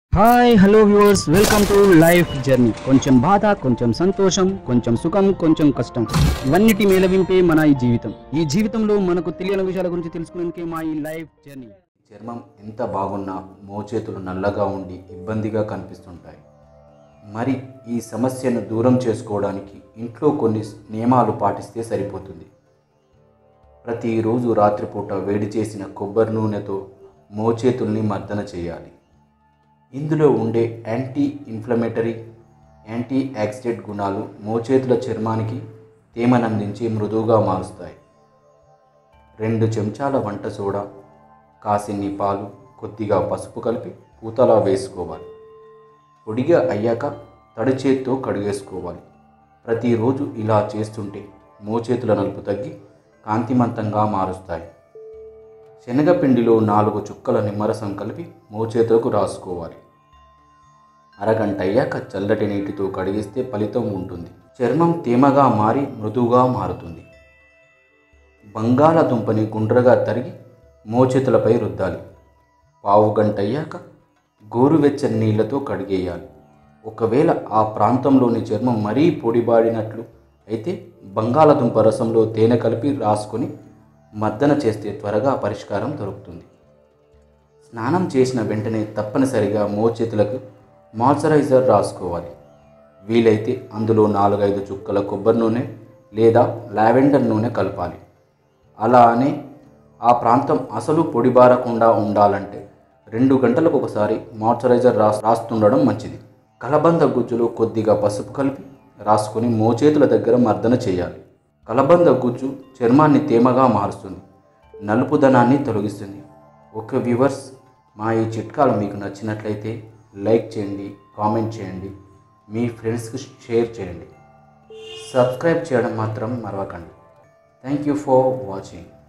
hi hello viewers welcome to life journey కొంచెం బాధ కొంచెం సంతోషం కొంచెం సుఖం కొంచెం కష్టం ఇవన్నిటి మేలవింపే మన ఈ జీవితం ఈ జీవితంలో మనకు తెలియని విషయాల గురించి తెలుసుకునేందుకే మా ఈ లైఫ్ జర్నీ చర్మం ఎంత బాగున్నా మోచేతులు నల్లగా ఉండి ఇబ్బందిగా కనిపిస్తుంటాయి మరి ఈ సమస్యను దూరం చేసుకోవడానికి ఇంట్లో కొన్ని నియమాలు పాటిస్తే సరిపోతుంది ప్రతిరోజు రాత్రిపూట వేడి చేసిన కొబ్బరి నూనెతో మోచేతుల్ని మర్దన చేయాలి ఇందులో ఉండే యాంటీ ఇన్ఫ్లమేటరీ యాంటీ యాక్సిడెంట్ గుణాలు మోచేతుల చర్మానికి తేమనందించి మృదువుగా మారుస్తాయి రెండు చెంచాల వంట సోడా కాసిన్ని పాలు కొద్దిగా పసుపు కలిపి పూతలా వేసుకోవాలి పొడిగా అయ్యాక తడి చేత్తో కడిగేసుకోవాలి ప్రతిరోజు ఇలా చేస్తుంటే మోచేతుల నలుపు తగ్గి కాంతిమంతంగా మారుస్తాయి శనగపిండిలో నాలుగు చుక్కల నిమ్మరసం కలిపి మోచేతులకు రాసుకోవాలి అరగంట అయ్యాక చల్లటి నీటితో కడిగిస్తే ఫలితం ఉంటుంది చర్మం తేమగా మారి మృదువుగా మారుతుంది బంగాళాదుంపని గుండ్రగా తరిగి మోచేతులపై రుద్దాలి పావు గంట అయ్యాక గోరువెచ్చని నీళ్లతో కడిగేయాలి ఒకవేళ ఆ ప్రాంతంలోని చర్మం మరీ పొడిబాడినట్లు అయితే బంగాళాదుంప రసంలో తేనె కలిపి రాసుకొని మర్దన చేస్తే త్వరగా పరిష్కారం దొరుకుతుంది స్నానం చేసిన వెంటనే తప్పనిసరిగా మోచేతులకు మాయిశ్చరైజర్ రాసుకోవాలి వీలైతే అందులో నాలుగైదు చుక్కల కొబ్బరి నూనె లేదా లావెండర్ నూనె కలపాలి అలా అని ఆ ప్రాంతం అసలు పొడిబారకుండా ఉండాలంటే రెండు గంటలకు ఒకసారి మాయిశ్చరైజర్ రాస్ రాస్తుండడం మంచిది కలబంద గుజ్జులో కొద్దిగా పసుపు కలిపి రాసుకొని మోచేతుల దగ్గర మర్దన చేయాలి కలబంద గుజ్జు చర్మాన్ని తేమగా మారుస్తుంది నలుపుదనాన్ని తొలగిస్తుంది ఓకే వ్యూవర్స్ మా ఈ చిట్కాలు మీకు నచ్చినట్లయితే లైక్ చేయండి కామెంట్ చేయండి మీ ఫ్రెండ్స్కి షేర్ చేయండి సబ్స్క్రైబ్ చేయడం మాత్రం మరవకండి థ్యాంక్ యూ ఫర్ వాచింగ్